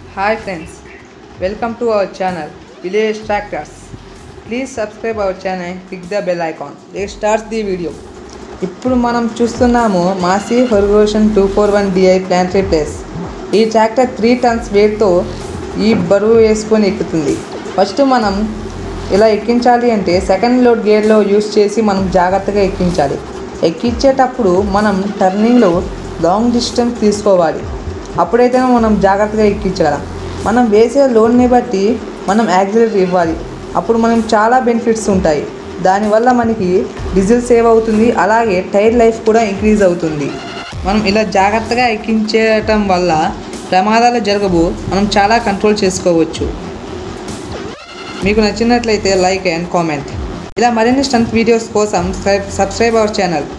Hi friends, welcome to our channel Village Tractors. Please subscribe our channel, click the bell icon. Let's start the video. ఇప్పుడు మనం చూస్తున్నాము Massey Ferguson two four one DI planetary plus ఈ tractor three tons వెయిట్తో ఈ బరువు వేసుకొని ఎక్కుతుంది first మనం ఇలా ఎక్కించాలి అంటే సెకండ్ లోడ్ గేర్లో యూస్ చేసి మనం జాగ్రత్తగా ఎక్కించాలి ఎక్కించేటప్పుడు మనం టర్నింగ్లో లాంగ్ డిస్టెన్స్ తీసుకోవాలి అప్పుడైతే మనం జాగ్రత్తగా ఎక్కించగలం మనం వేసే లోన్ని బట్టి మనం యాక్సిలేటర్ ఇవ్వాలి అప్పుడు మనం చాలా బెనిఫిట్స్ ఉంటాయి దానివల్ల మనకి డీజిల్ సేవ్ అవుతుంది అలాగే టైర్ లైఫ్ కూడా ఇంక్రీజ్ అవుతుంది మనం ఇలా జాగ్రత్తగా ఎక్కించటం వల్ల ప్రమాదాలు జరగవు మనం చాలా కంట్రోల్ చేసుకోవచ్చు మీకు నచ్చినట్లయితే లైక్ అండ్ కామెంట్ ఇలా మరిన్ని స్టంట్ వీడియోస్ కోసం సబ్స్క్రైబ్ అవర్ ఛానల్